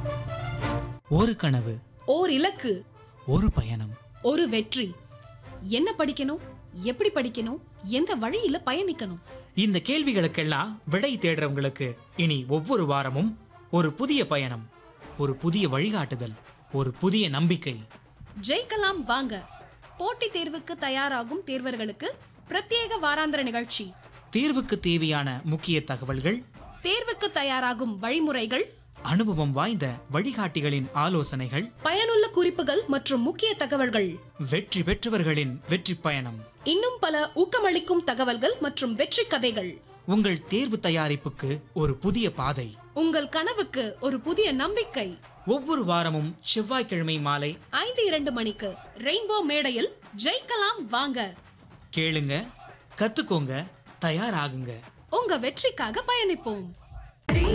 ஒரு கனவு ஓர் இலக்கு ஒரு பயணம் ஒரு வெற்றி என்ன படிக்கணும் எப்படி படிக்கணும் எந்த வழியில பயணிக்கணும் இந்த கேள்விகளுக்கெல்லாம் விடை தேடுறவங்களுக்கு இனி ஒவ்வொரு வாரமும் ஒரு புதிய பயணம் ஒரு புதிய வழிகாட்டுதல் ஒரு புதிய நம்பிக்கை ஜெயிக்கலாம் வாங்க போட்டித் தேர்வுக்கு தயாராகும் தேர்வர்களுக்கு பிரத்யேக வாராந்திர நிகழ்ச்சி தேர்வுக்கு தேவையான முக்கிய தகவல்கள் தேர்வுக்கு தயாராகும் வழிமுறைகள் அனுபவம் வாய்ந்த வழிகாட்டிகளின் ஆலோசனைகள் பயனுள்ள குறிப்புகள் மற்றும் முக்கிய தகவல்கள் வெற்றி பெற்றவர்களின் வெற்றி பயணம் இன்னும் பல ஊக்கமளிக்கும் தகவல்கள் மற்றும் வெற்றி கதைகள் உங்கள் தேர்வு தயாரிப்புக்கு ஒரு புதிய பாதை உங்கள் கனவுக்கு ஒரு புதிய நம்பிக்கை ஒவ்வொரு வாரமும் செவ்வாய்க்கிழமை மாலை ஐந்து இரண்டு மணிக்கு ரெயின்போ மேடையில் ஜெயிக்கலாம் வாங்க கேளுங்க கத்துக்கோங்க தயாராகுங்க உங்க வெற்றிக்காக பயணிப்போம்